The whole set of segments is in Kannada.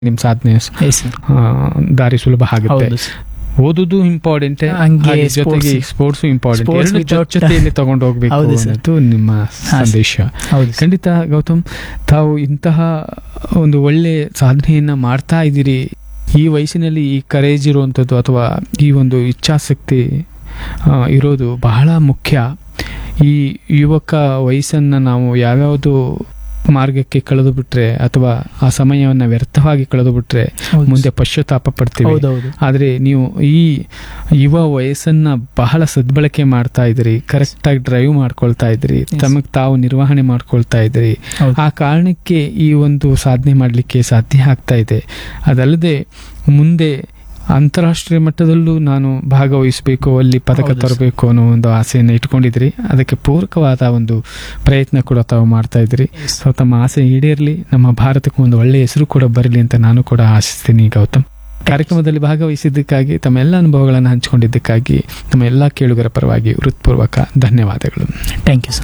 ನಿಮ್ ಸಾಧನೆ ಸ- ಎಸ್ ಸರ್ ಆ, ದಾರಿ ಸುಲಭ ಆಗುತ್ತೆ ಹೌದು ಸರ್ ಓದುದು ಇಂಪಾರ್ಟೆಂಟ್ ಹಂಗೆ ಜೊತೆಗೆ sports- ಸ್ಪೋರ್ಟ್ಸ್ ಇಂಪಾರ್ಟೆಂಟ್ sports ಎರಡು without- ಜೊತೆಯಲ್ಲಿ ತಗೊಂಡು ಹೋಗ್ಬೇಕು ಹೌದು ಸರ್. ಅನ್ನೋದು ನಿಮ್ಮ ಹಾ, ಸಂದೇಶ ಹೌದು ಸರ್. ಖಂಡಿತ ಗೌತಮ್ ತಾವು ಇಂತಹ ಒಂದು ಒಳ್ಳೆ ಸಾಧನೆಯನ್ನ ಮಾಡ್ತಾ ಇದ್ದೀರಿ ಈ ವಯಸ್ಸಿನಲ್ಲಿ ಈ ಕರೇಜ್ ಇರುವಂಥದ್ದು ಅಥವಾ ಈ ಒಂದು ಇಚ್ಛಾಸಕ್ತಿ ಆ, ಇರೋದು ಬಹಳ ಮುಖ್ಯ ಈ ಯುವಕ ವಯಸ್ಸನ್ನ ನಾವು ಯಾವ್ಯಾವುದು ಮಾರ್ಗಕ್ಕೆ ಕಳೆದು ಬಿಟ್ರೆ ಅಥವಾ ಆ ಸಮಯವನ್ನು ವ್ಯರ್ಥವಾಗಿ ಕಳೆದು ಬಿಟ್ರೆ ಹೌದು ಮುಂದೆ ಪಶ್ಚಾತ್ತಾಪ ಪಡ್ತೀವಿ ಹೌದೌದು ಆದರೆ ನೀವು ಈ ಯುವ ವಯಸ್ಸನ್ನ ಬಹಳ ಸದ್ಬಳಕೆ ಮಾಡ್ತಾ ಇದ್ರಿ ಕರೆಕ್ಟ್ ಆಗಿ ಡ್ರೈವ್ ಮಾಡ್ಕೊಳ್ತಾ ಇದ್ರಿ Yes. ತಮಗ್ ತಾವು ನಿರ್ವಹಣೆ ಮಾಡ್ಕೊಳ್ತಾ ಇದ್ರಿ ಹೌದು ಆ ಕಾರಣಕ್ಕೆ ಈ ಒಂದು ಸಾಧನೆ ಮಾಡಲಿಕ್ಕೆ ಸಾಧ್ಯ ಆಗ್ತಾ ಇದೆ ಅದಲ್ಲದೆ ಮುಂದೆ ಅಂತಾರಾಷ್ಟ್ರೀಯ ಮಟ್ಟದಲ್ಲೂ ನಾನು ಭಾಗವಹಿಸಬೇಕು ಅಲ್ಲಿ ಪದಕ ಹೌದು ಸರ್. ತರಬೇಕು ಅನ್ನೋ ಒಂದು ಆಸೆಯನ್ನು ಇಟ್ಕೊಂಡಿದ್ರಿ ಅದಕ್ಕೆ ಪೂರಕವಾದ ಒಂದು ಪ್ರಯತ್ನ ಕೂಡ ತಾವು ಮಾಡ್ತಾ ಇದ್ರಿ Yes. ಸೊ ತಮ್ಮ ಆಸೆ ಈಡೇರಲಿ ನಮ್ಮ ಭಾರತಕ್ಕೆ ಒಂದು ಒಳ್ಳೆಯ ಹೆಸರು ಕೂಡ ಬರಲಿ ಅಂತ ನಾನು ಕೂಡ ಆಶಿಸ್ತೀನಿ ಗೌತಮ್ ಕಾರ್ಯಕ್ರಮದಲ್ಲಿ ಭಾಗವಹಿಸಿದ್ದಕ್ಕಾಗಿ ತಮ್ಮ ಎಲ್ಲ ಅನುಭವಗಳನ್ನು ಹಂಚಿಕೊಂಡಿದ್ದಕ್ಕಾಗಿ ನಮ್ಮ ಎಲ್ಲ ಕೇಳುಗರ ಪರವಾಗಿ ಹೃತ್ಪೂರ್ವಕ ಧನ್ಯವಾದಗಳು ಥ್ಯಾಂಕ್ ಯು ಸರ್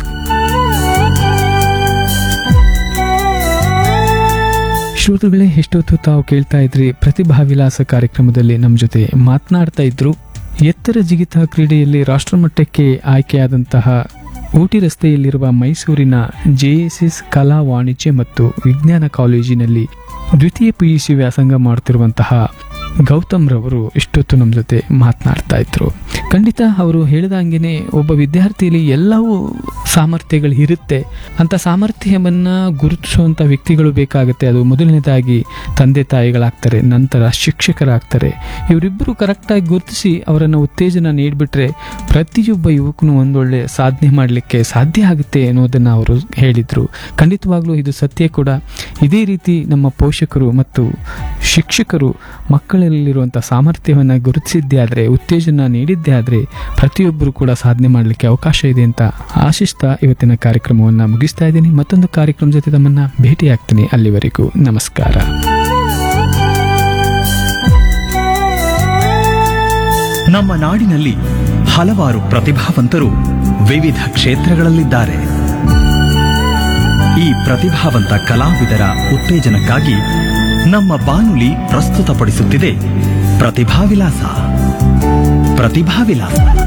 ಶ್ರೋತೃಗಳೇ ಎಷ್ಟೊತ್ತು ತಾವು ಕೇಳ್ತಾ ಇದ್ರಿ ಪ್ರತಿಭಾ ವಿಲಾಸ ಕಾರ್ಯಕ್ರಮದಲ್ಲಿ ನಮ್ಮ ಜೊತೆ ಮಾತನಾಡ್ತಾ ಇದ್ರು ಎತ್ತರ ಜಿಗಿತ ಕ್ರೀಡೆಯಲ್ಲಿ ರಾಷ್ಟ್ರಮಟ್ಟಕ್ಕೆ ಆಯ್ಕೆಯಾದಂತಹ ಊಟಿ ರಸ್ತೆಯಲ್ಲಿರುವ ಮೈಸೂರಿನ ಜೆಎಸ್ಎಸ್ ಕಲಾ ವಾಣಿಜ್ಯ ಮತ್ತು ವಿಜ್ಞಾನ ಕಾಲೇಜಿನಲ್ಲಿ ದ್ವಿತೀಯ ಪಿಯುಸಿ ವ್ಯಾಸಂಗ ಮಾಡುತ್ತಿರುವಂತಹ ಗೌತಮ್ ರವರು ಇಷ್ಟೊತ್ತು ನಮ್ಮ ಜೊತೆ ಮಾತನಾಡ್ತಾ ಇದ್ರು ಖಂಡಿತ ಅವರು ಹೇಳಿದಂಗೆನೆ ಒಬ್ಬ ವಿದ್ಯಾರ್ಥಿಯಲ್ಲಿ ಎಲ್ಲವೂ ಸಾಮರ್ಥ್ಯಗಳು ಇರುತ್ತೆ ಅಂತ ಸಾಮರ್ಥ್ಯವನ್ನ ಗುರುತಿಸುವಂತ ವ್ಯಕ್ತಿಗಳು ಬೇಕಾಗುತ್ತೆ ಅದು ಮೊದಲನೇದಾಗಿ ತಂದೆ ತಾಯಿಗಳಾಗ್ತಾರೆ ನಂತರ ಶಿಕ್ಷಕರಾಗ್ತಾರೆ ಇವರಿಬ್ಬರು ಕರೆಕ್ಟಾಗಿ ಗುರುತಿಸಿ ಅವರನ್ನು ಉತ್ತೇಜನ ನೀಡಿಬಿಟ್ರೆ ಪ್ರತಿಯೊಬ್ಬ ಯುವಕನು ಒಂದೊಳ್ಳೆ ಸಾಧನೆ ಮಾಡಲಿಕ್ಕೆ ಸಾಧ್ಯ ಆಗುತ್ತೆ ಅನ್ನೋದನ್ನು ಅವರು ಹೇಳಿದ್ರು ಖಂಡಿತವಾಗ್ಲೂ ಇದು ಸತ್ಯ ಕೂಡ ಇದೇ ರೀತಿ ನಮ್ಮ ಪೋಷಕರು ಮತ್ತು ಶಿಕ್ಷಕರು ಮಕ್ಕಳಲ್ಲಿರುವಂಥ ಸಾಮರ್ಥ್ಯವನ್ನು ಗುರುತಿಸಿದ್ದೇ ಆದರೆ ಉತ್ತೇಜನ ನೀಡಿದ್ದೇ ಆದರೆ ಪ್ರತಿಯೊಬ್ಬರು ಕೂಡ ಸಾಧನೆ ಮಾಡಲಿಕ್ಕೆ ಅವಕಾಶ ಇದೆ ಅಂತ ಆಶಿಸ್ತಾ ಇವತ್ತಿನ ಕಾರ್ಯಕ್ರಮವನ್ನು ಮುಗಿಸ್ತಾ ಇದ್ದೀನಿ ಮತ್ತೊಂದು ಕಾರ್ಯಕ್ರಮ ಜೊತೆ ತಮ್ಮನ್ನ ಭೇಟಿಯಾಗ್ತೀನಿ ಅಲ್ಲಿವರೆಗೂ ನಮಸ್ಕಾರ ನಮ್ಮ ನಾಡಿನಲ್ಲಿ ಹಲವಾರು ಪ್ರತಿಭಾವಂತರು ವಿವಿಧ ಕ್ಷೇತ್ರಗಳಲ್ಲಿದ್ದಾರೆ ಈ ಪ್ರತಿಭಾವಂತ ಕಲಾವಿದರ ಉತ್ತೇಜನಕ್ಕಾಗಿ ನಮ್ಮ ಬಾನುಲಿ ಪ್ರಸ್ತುತಪಡಿಸುತ್ತಿದೆ ಪ್ರತಿಭಾ ವಿಲಾಸ ಪ್ರತಿಭಾ ವಿಲಾಸ